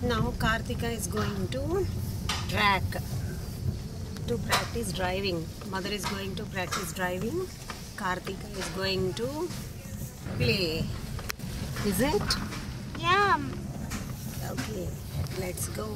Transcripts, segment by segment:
Now Kartika is going to track to practice driving. Mother is going to practice driving. Kartika is going to play. Is it? Yeah. Okay, let's go.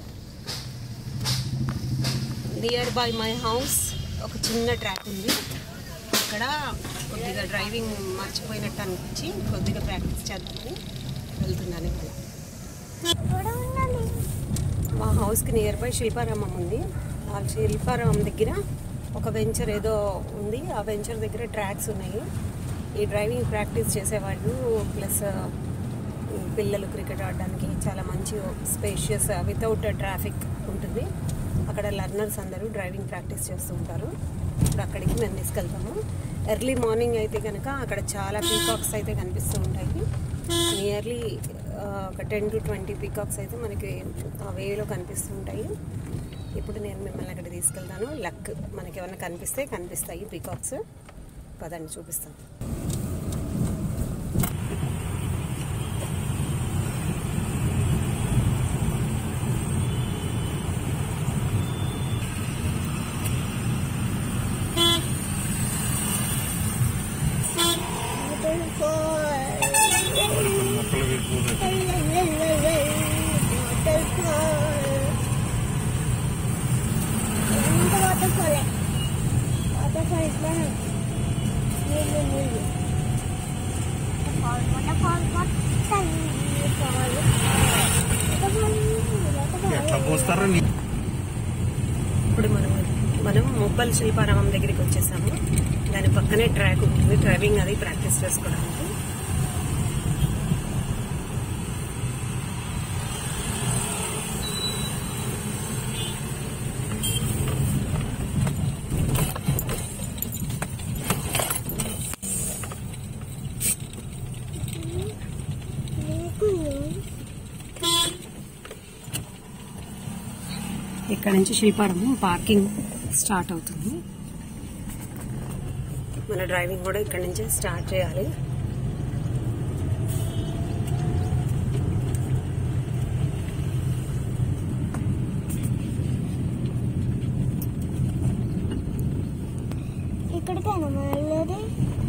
Near by my house ఒక చిన్న track ఉంది అక్కడ కొద్దిగా driving మర్చిపోయినట్టు అనిపించి కొద్దిగా practice చేద్దామని వెళ్తున్నాను ఇక్కడ కూడా ఉండాలి మా హౌస్కి నియర్ బై శిల్పారామం ఉంది ఆ శిల్పారామం దగ్గర ఒక వెంచర్ ఏదో ఉంది ఆ వెంచర్ దగ్గర ట్రాక్స్ ఉన్నాయి ఈ డ్రైవింగ్ ప్రాక్టీస్ చేసేవాళ్ళు ప్లస్ పిల్లలు క్రికెట్ ఆడడానికి చాలా మంచి స్పేషియస్ వితౌట్ ట్రాఫిక్ ఉంటుంది అక్కడ లర్నర్స్ అందరూ డ్రైవింగ్ ప్రాక్టీస్ చేస్తూ ఉంటారు ఇప్పుడు అక్కడికి మేము తీసుకెళ్తాము ఎర్లీ మార్నింగ్ అయితే కనుక అక్కడ చాలా పీకాక్స్ అయితే కనిపిస్తూ ఉంటాయి నియర్లీ ఒక టెన్ టు ట్వంటీ పీకాక్స్ అయితే మనకి ఆ వేలో కనిపిస్తూ ఉంటాయి ఇప్పుడు నేను మిమ్మల్ని అక్కడ తీసుకెళ్తాను లక్ మనకి ఏమైనా కనిపిస్తే కనిపిస్తాయి పీకాక్స్ పదండి చూపిస్తాను ఎట్లా పోస్తారో నీ ఇప్పుడు మనం మనం ముబ్బల్ శిల్పారామం దగ్గరికి వచ్చేసాము దాని పక్కనే ట్రాక్ ఉంటుంది డ్రైవింగ్ అది ప్రాక్టీస్ చేసుకోవడానికి ఇక్కడ నుంచి శిల్పారామం పార్కింగ్ స్టార్ట్ అవుతుంది మన డ్రైవింగ్ కూడా ఇక్కడ నుంచే స్టార్ట్ చేయాలి ఇక్కడికైనా వెళ్ళేది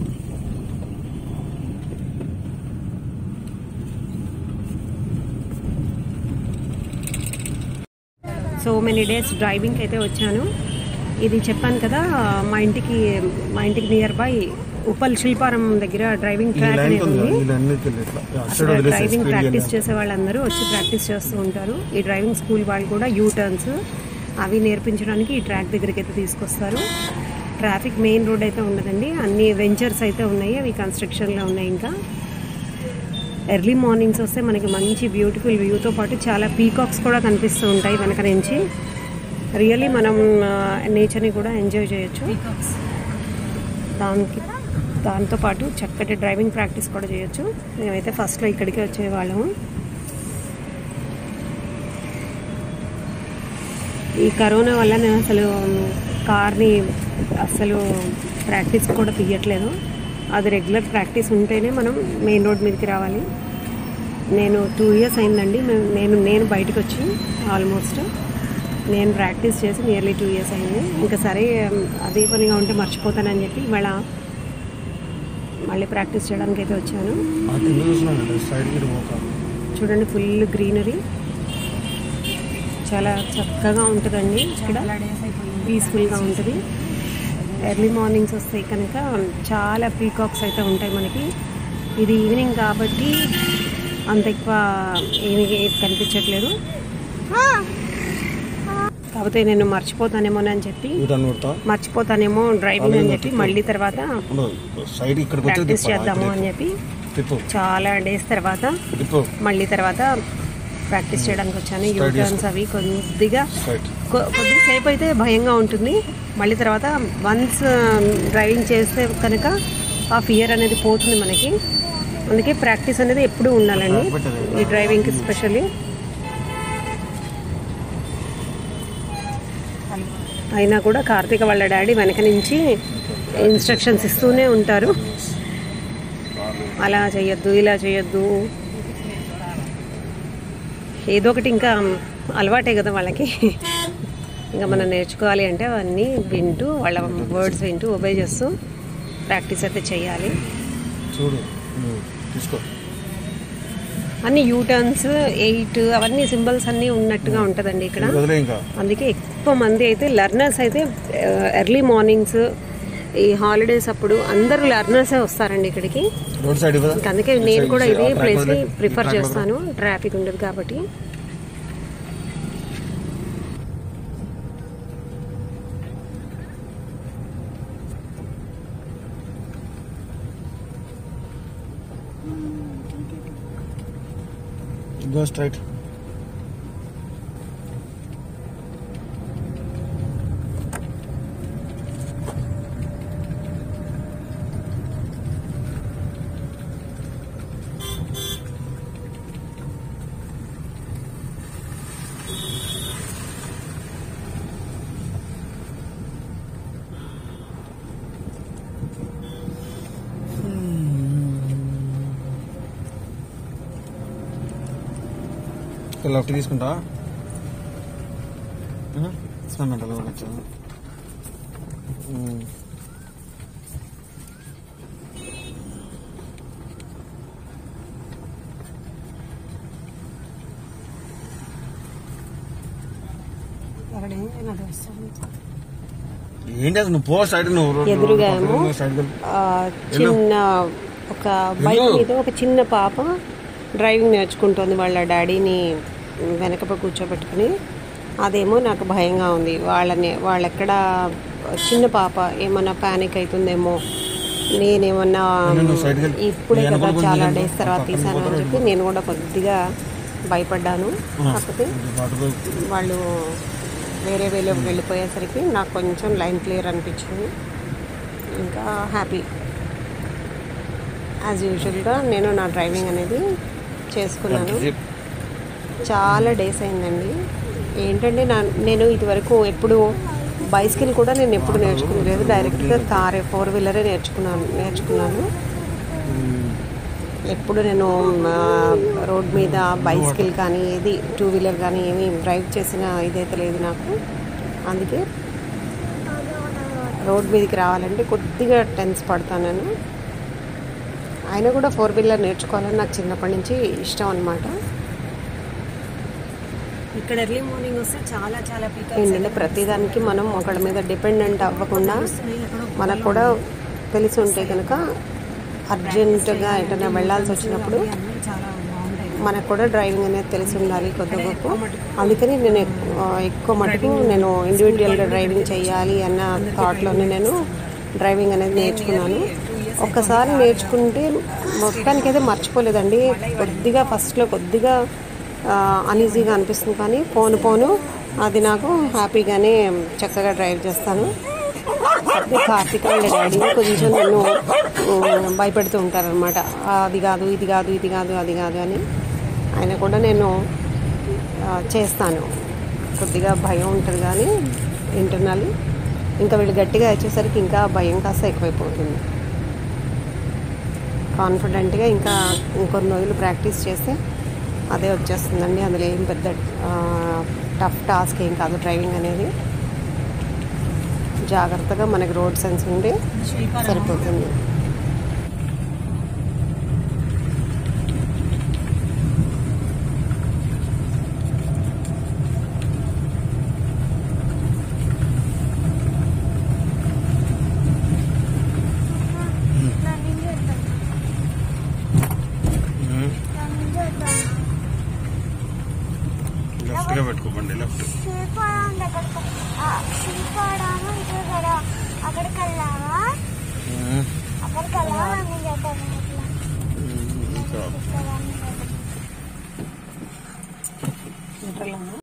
సో మెనీ డేస్ డ్రైవింగ్ అయితే వచ్చాను ఇది చెప్పాను కదా మా ఇంటికి మా ఇంటికి నియర్ బై ఉప్పల్ శిల్పారామం దగ్గర డ్రైవింగ్ ఈ ట్రాక్ లైన్ అనేది ఉంది ఉంది ఈ లైన్ నుంచి వెళ్ళి ఇట్లా అటు సైడ్ అక్కడ వదిలేసి డ్రైవింగ్ స్పీడ్ ప్రాక్టీస్ చేసే వాళ్ళందరూ వచ్చి ప్రాక్టీస్ చేస్తూ ఉంటారు ఈ డ్రైవింగ్ స్కూల్ వాళ్ళు కూడా యూ టర్న్స్ అవి నేర్పించడానికి ఈ ట్రాక్ దగ్గరికి అయితే తీసుకొస్తారు ట్రాఫిక్ మెయిన్ రోడ్ అయితే ఉండదండి అన్ని వెంచర్స్ అయితే ఉన్నాయి అవి కన్స్ట్రక్షన్లో ఉన్నాయి ఇంకా ఎర్లీ మార్నింగ్స్ వస్తే మనకి మంచి బ్యూటిఫుల్ వ్యూతో పాటు చాలా పీకాక్స్ కూడా కనిపిస్తూ ఉంటాయి వెనక నుంచి రియల్లీ మనం నేచర్ని కూడా ఎంజాయ్ చేయొచ్చు దానికి దాంతో పాటు చక్కటి డ్రైవింగ్ ప్రాక్టీస్ కూడా చేయొచ్చు మేమైతే ఫస్ట్లో ఇక్కడికి వచ్చేవాళ్ళము ఈ కరోనా వల్ల నేను అసలు కార్ని అసలు ప్రాక్టీస్ కూడా తీయట్లేదు అది రెగ్యులర్ ప్రాక్టీస్ ఉంటేనే మనం మెయిన్ రోడ్ మీదకి రావాలి నేను టూ ఇయర్స్ అయిందండి మేము- నేను నేను బయటకు వచ్చి ఆల్మోస్ట్ నేను ప్రాక్టీస్ చేసి నియర్లీ టూ ఇయర్స్ అయింది ఇంకా సరే అదే పనిగా ఉంటే మర్చిపోతానని చెప్పి ఇవాళ మళ్ళీ ప్రాక్టీస్ చేయడానికి అయితే వచ్చాను ఆ కింద చూసినాను సైడ్ కి పోక చూడండి ఫుల్ గ్రీనరీ చాలా చక్కగా ఉంటుందండి ఇక్కడ పీస్ఫుల్గా ఉంటుంది ఎర్లీ మార్నింగ్స్ వస్తాయి కనుక చాలా పీకాక్స్ అయితే ఉంటాయి మనకి ఇది ఈవినింగ్ కాబట్టి అంత ఎక్కువ ఏమి కనిపించట్లేదు కాకపోతే నేను మర్చిపోతానేమోనని చెప్పి యూటర్న్ కొడతా మర్చిపోతానేమో డ్రైవింగ్ అని చెప్పి మళ్ళీ తర్వాత ఉండదు సైడ్ ఇక్కడికి వచ్చి ప్రాక్టీస్ చేద్దాము అని చెప్పి తిప్పు చాలా డేస్ తర్వాత తిప్పు మళ్ళీ తర్వాత ప్రాక్టీస్ చేయడానికి వచ్చాను యూ టర్న్స్ అవి కొద్దిగా సైడ్ కొ- కొద్దిసేపు అయితే భయంగా ఉంటుంది మళ్ళీ తర్వాత వన్స్ డ్రైవింగ్ చేస్తే కనుక ఆ ఫియర్ అనేది పోతుంది మనకి అందుకే ప్రాక్టీస్ అనేది ఎప్పుడూ ఉండాలండి ఈ డ్రైవింగ్కి స్పెషల్లీ అయినా కూడా కార్తీక వాళ్ళ డాడీ వెనక నుంచి ఇన్స్ట్రక్షన్స్ ఇస్తూనే ఉంటారు అలా చేయొద్దు ఇలా చేయొద్దు ఏదో ఒకటి ఇంకా అలవాటే కదా వాళ్ళకి ఇంకా మనం నేర్చుకోవాలి అంటే అవన్నీ వింటూ వాళ్ళ వర్డ్స్ వింటూ ఒబే చేస్తూ ప్రాక్టీస్ అయితే చేయాలి చూడు నువ్వు తీసుకో అన్ని యూటర్న్స్ ఎయిట్ అవన్నీ సింబల్స్ అన్నీ ఉన్నట్టుగా ఉంటుందండి ఇక్కడ వదిలే ఇంకా అందుకే ఎక్కువ మంది అయితే లర్నర్స్ అయితే ఎర్లీ మార్నింగ్స్ ఈ హాలిడేస్ అప్పుడు అందరూ లర్నర్సే వస్తారండి ఇక్కడికి రోడ్ సైడ్ ఇవ్వదా ఇంకా అందుకే నేను కూడా ఇదే ఆ ప్లేస్ని track వదిలే. ప్రిఫర్ ఈ track చేస్తాను ట్రాఫిక్ ఉండదు కాబట్టి Go straight. లెఫ్ట్ తీసుకుంటా ఇస్తానంట వచ్చా ఏంటి అసలు నువ్వు పో సైడ్ నువ్వు రోడ్ ఎదురుగా ఏమో సైడ్ ఆ, చిన్న ఒక బైక్ మీద ఒక చిన్న పాప డ్రైవింగ్ నేర్చుకుంటుంది వాళ్ళ డాడీని వెనకపై కూర్చోబెట్టుకుని అదేమో నాకు భయంగా ఉంది వాళ్ళని వాళ్ళెక్కడ చిన్న పాప ఏమన్నా ప్యానిక్ అవుతుందేమో నేనేమన్నా నువ్వు side కి వెళ్ళు. ఇప్పుడే నేను కదా కూడా చాలా కొంచెం డేస్ తర్వాత పక్కన తీసాను అని పోతాను. చెప్పి నేను కూడా కొద్దిగా భయపడ్డాను కాకపోతే వాళ్ళు వేరే వేరే వెళ్ళిపోయేసరికి నాకు కొంచెం లైన్ క్లియర్ అనిపించింది ఇంకా హ్యాపీ యాజ్ యూజువల్గా నేను నా డ్రైవింగ్ అనేది చేసుకున్నాను చాలా డేస్ అయిందండి ఏంటంటే నా నేను ఇదివరకు ఎప్పుడు బైసికల్ కూడా నేను ఎప్పుడు నేర్చుకోలేదు డైరెక్ట్గా కారే ఫోర్ వీలరే నేర్చుకున్నాను నేర్చుకున్నాను ఎప్పుడు నేను ఆ, రోడ్ మీద బైసికల్ కానీ ఏది టూ వీలర్ కానీ ఏమీ డ్రైవ్ చేసిన ఇదైతే లేదు నాకు అందుకే రోడ్ మీదకి రావాలంటే కొద్దిగా టెన్స్ పడతాను నేను ఆయన కూడా ఫోర్ వీలర్ నేర్చుకోవాలని నాకు చిన్నప్పటి నుంచి ఇష్టం అనమాట ఇక్కడ ఎర్లీ మార్నింగ్ వస్తే చాలా చాలా ఏంటంటే ప్రతిదానికి మనం ఒకళ్ళ మీద డిపెండెంట్ అవ్వకుండా మనకు కూడా తెలిసి ఉంటే కనుక అర్జెంటుగా ఎటైనా వెళ్ళాల్సి వచ్చినప్పుడు మనకు కూడా డ్రైవింగ్ అనేది తెలిసి ఉండాలి కొద్ది గొప్ప అందుకని నేను ఎక్కు- ఎక్కువ మటుకు నేను ఇండివిజువల్గా డ్రైవింగ్ చేయాలి అన్న థాట్లోనే నేను డ్రైవింగ్ అనేది నేర్చుకున్నాను ఒక్కసారి నేర్చుకుంటే మొత్తానికైతే మర్చిపోలేదండి కొద్దిగా ఫస్ట్లో కొద్దిగా అన్ఈజీగా అనిపిస్తుంది కానీ పోను పోను అది నాకు హ్యాపీగానే చక్కగా డ్రైవ్ చేస్తాను అదే కార్తీక్ వాళ్ళ డాడీ కొంచెం నన్ను ఉమ్, భయపెడుతూ ఉంటారనమాట అది కాదు ఇది కాదు ఇది కాదు అది కాదు అని ఆయన కూడా నేను ఆ, చేస్తాను కొద్దిగా భయం ఉంటుంది కానీ ఇంటర్నల్ ఇంకా వీళ్ళు గట్టిగా వచ్చేసరికి ఇంకా భయం కాస్త ఎక్కువైపోతుంది కాన్ఫిడెంట్గా ఇంకా ఇంకొన్ని రోజులు ప్రాక్టీస్ చేస్తే అదే వచ్చేస్తుందండి అందులో ఏం పెద్ద టఫ్ టాస్క్ ఏం కాదు డ్రైవింగ్ అనేది జాగ్రత్తగా మనకి రోడ్ సెన్స్ ఉంటే సరిపోతుంది నన్ను చూద్దాం నన్ను చూద్దాం లెఫ్ట్ గా పెట్టుకోకండి లెఫ్ట్ శిల్పారాం దగ్గరకు శిల్పారాము ఇక్కడ అక్కడికి వెళ్ళావా అక్కడికి వెళ్ళావా